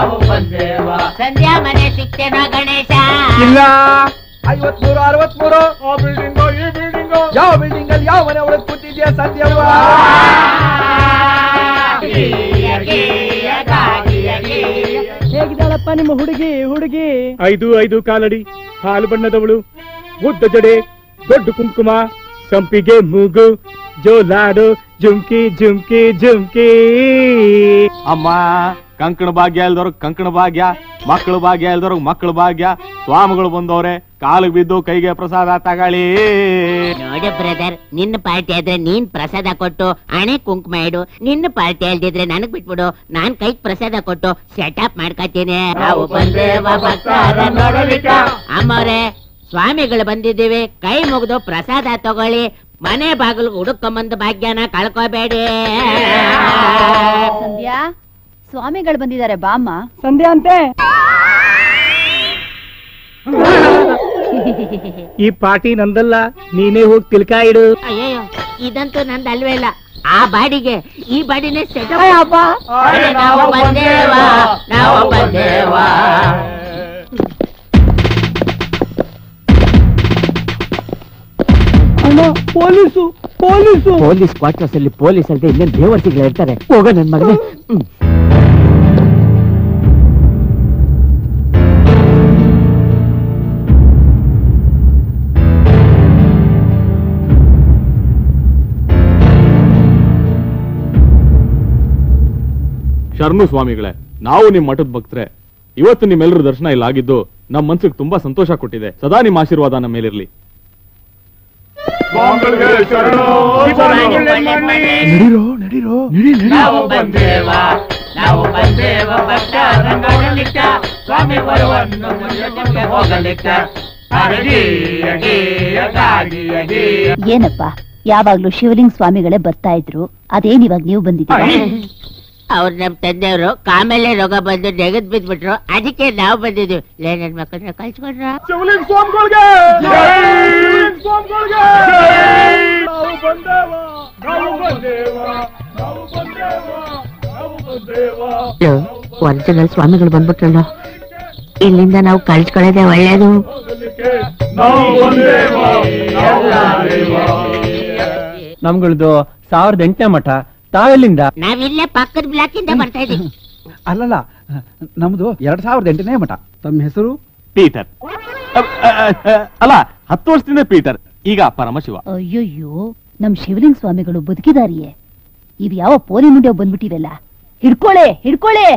ಸಂಧ್ಯಾ ಮನೆ ಸಿಕ್ತೇನೋ ಗಣೇಶ ಇಲ್ಲ ಐವತ್ಮೂರು ಅರವತ್ಮೂರು ಯಾವ ಬಿಲ್ಡಿಂಗ್ ಅಲ್ಲಿ ಯಾವ ಮನೆ ಒಳಗೆ ಕೂತಿದ್ಯಾ ಸಂಧ್ಯವ್ವ ಹೇಗಿದ್ದಾಳಪ್ಪ ನಿಮ್ಮ ಹುಡುಗಿ ಹುಡುಗಿ ಐದು ಐದು ಕಾಲಡಿ ಹಾಲು ಬಣ್ಣದವಳು ಉದ್ದ ಜಡೆ ದೊಡ್ಡ ಕುಂಕುಮ ಸಂಪಿಗೆ ಮೂಗು ಜೋಲಾಡು ಜುಮ್ಕಿ ಜುಮ್ಕಿ ಜುಮ್ಕಿ ಅಮ್ಮ ಕಂಕಣ ಭಾಗ್ಯ ಇಲ್ದವ್ರಿಗೆ ಕಂಕಣ ಭಾಗ್ಯ ಮಕ್ಕಳ ಭಾಗ್ಯ ಇಲ್ದವ್ರಿಗೆ ಮಕ್ಕಳ ಭಾಗ್ಯ ಸ್ವಾಮಿಗಳು ಬಂದವ್ರೆ ಕಾಲಿಗೆ ಬಿದ್ದು ಕೈಗೆ ಪ್ರಸಾದ ತಗೊಳ್ಳಿ ನೋಡು ಬ್ರದರ್ ನಿನ್ನ ಪಾರ್ಟಿ ಆದ್ರೆ ನೀನ್ ಪ್ರಸಾದ ಕೊಟ್ಟು ಹಣೆ ಕುಂಕುಮ ಇಡು ನಿನ್ನ ಪಾರ್ಟಿ ಅಲ್ದಿದ್ರೆ ನನಗ್ ಬಿಟ್ಬಿಡು ನಾನ್ ಕೈಗ್ ಪ್ರಸಾದ ಕೊಟ್ಟು ಸೆಟಪ್ ಮಾಡ್ಕೊತೀನಿ ನಾವು ಬಂದೇವ ಭಕ್ತರ ನೋಡಲಿಕ್ಕ ಅಮ್ಮವ್ರೆ ಸ್ವಾಮಿಗಳು ಬಂದಿದ್ದೀವಿ ಕೈ ಮುಗಿದು ಪ್ರಸಾದ ತಗೊಳ್ಳಿ ಮನೆ ಬಾಗಿಲು ಹುಡುಕೊಂಬಂದು ಭಾಗ್ಯನ ಕಳ್ಕೋಬೇಡಿ ಸಂಧ್ಯಾ ಸ್ವಾಮಿಗಳು ಬಂದಿದ್ದಾರೆ ಬಾಮ್ಮ ಸಂಧ್ಯಾ ಅಂತೆ ಈ ಪಾರ್ಟಿ ನಂದಲ್ಲ ನೀನೇ ಹೋಗಿ ತಿಲ್ಕ ಇಡು ಅಯ್ಯಯ್ಯೋ ಇದಂತೂ ನಂದು ಅಲ್ವೇ ಇಲ್ಲ ಆ ಬಾಡಿಗೆ ಈ ಬಾಡಿನೇ ಸೆಟಪ್ ಅಪ್ಪ ಅರೆ ನಾವು ಬಂದೇವ ನಾವು ಬಂದೇವ ಅಣ್ಣ ಪೊಲೀಸು ಪೊಲೀಸು ಪೊಲೀಸ್ ಕ್ವಾರ್ಟರ್ಸ್ ಅಲ್ಲಿ ಪೊಲೀಸ್ ಅಲ್ಲದೆ ಇನ್ನೇನು ದೇವರ್ತಿಗಳು ಇರ್ತಾರೆ ಹೋಗ ನನ್ ಮಗನೇ ಹ್ಮ್. ಶರಣು ಸ್ವಾಮಿಗಳೇ ನಾವು ನಿಮ್ ಮಠದ ಭಕ್ತರೆ ಇವತ್ತು ನಿಮ್ಮೆಲ್ಲರ ದರ್ಶನ ಇಲ್ಲ ಆಗಿದ್ದು ನಮ್ಮ ಮನ್ಸಿಗೆ ತುಂಬಾ ಸಂತೋಷ ಕೊಟ್ಟಿದೆ ಸದಾ ನಿಮ್ಮ ಆಶೀರ್ವಾದ ನಮ್ಮ ಮೇಲಿರ್ಲಿ ನಡೀರೋ ನಡೀರೋ ನಡಿ ನಡಿ ನಾವು ಬಂದೇವ ನಾವು ಬಂದೇವ ಭಕ್ತರ ನೋಡಲಿಕ್ಕ ಸ್ವಾಮಿ ಬರುವನ್ನು ಮುಂದೆ ಹೋಗಲಿಕ್ಕ ಅರಗಿ ಅಗಿ ಅಗಾಗಿ ಅಗಿ ಏನಪ್ಪ ಯಾವಾಗ್ಲೂ ಶಿವಲಿಂಗ ಸ್ವಾಮಿಗಳೇ ಬರ್ತಾ ಇದ್ರು ಅದೇನ್ ಇವಾಗ ನೀವು ಬಂದಿದ್ದೀರಾ ಅವ್ರು ನಮ್ ತಂದೆಯವರು ಕಾಮೇಲೆ ರೋಗ ಬಂದು ನೆಗದ್ ಬಿದ್ಬಿಟ್ರು ಅದಕ್ಕೆ ನಾವು ಬಂದಿದ್ವಿ ಲೇ ನನ್ ಮಕ್ಕಳನ್ನ ಕಳ್ಸ್ಕೊಂಡ್ರ ಶಿವಲಿಂಗ ಸ್ವಾಮಿಗಳಿಗೆ ಸ್ವಾಮಿಗಳಿಗೆ ನಾವು ಬಂದೇವ ನಾವು ಬಂದೇವ ನಾವು ಬಂದೇವ ನಾವು ಬಂದೇವ ಒರಿಜಿನಲ್ ಸ್ವಾಮಿಗಳು ಬಂದ್ಬಿಟ್ರಲ್ಲ ಇಲ್ಲಿಂದ ನಾವು ಕಳ್ಸ್ಕೊಳ್ಳೋದೇ ಒಳ್ಳೇದು ನಾವು ಬಂದೇವ ನಮ್ಗಳದು ಸಾವಿರದ ಎಂಟನೇ ಮಠ ತಾವೆಲ್ಲಿಂದ ನಾವಿಲ್ಲೇ ಪಕ್ಕದ ಬ್ಲಾಕ್ ಇಂದ ಬರ್ತಾ ಇದೀವಿ ಅಲ್ಲಲ್ಲ ನಮ್ದು ಎರಡ್ ಸಾವಿರದ ಎಂಟನೇ ಮಠ ತಮ್ಮ ಹೆಸರು ಪೀಟರ್ ಅ- ಅ- ಅ- ಅಲ್ಲ ಹತ್ತು ವರ್ಷದಿಂದ ಪೀಟರ್ ಈಗ ಪರಮಶಿವ ಅಯ್ಯಯ್ಯೋ ನಮ್ ಶಿವಲಿಂಗ ಸ್ವಾಮಿಗಳು ಬದುಕಿದಾರಿಯೇ ಇವ್ ಯಾವ ಪೋಲಿ ಮುಂಡೆ ಬಂದ್ಬಿಟ್ಟಿವೆಲ್ಲ ಹಿಡ್ಕೊಳೆ ಹಿಡ್ಕೊಳೆ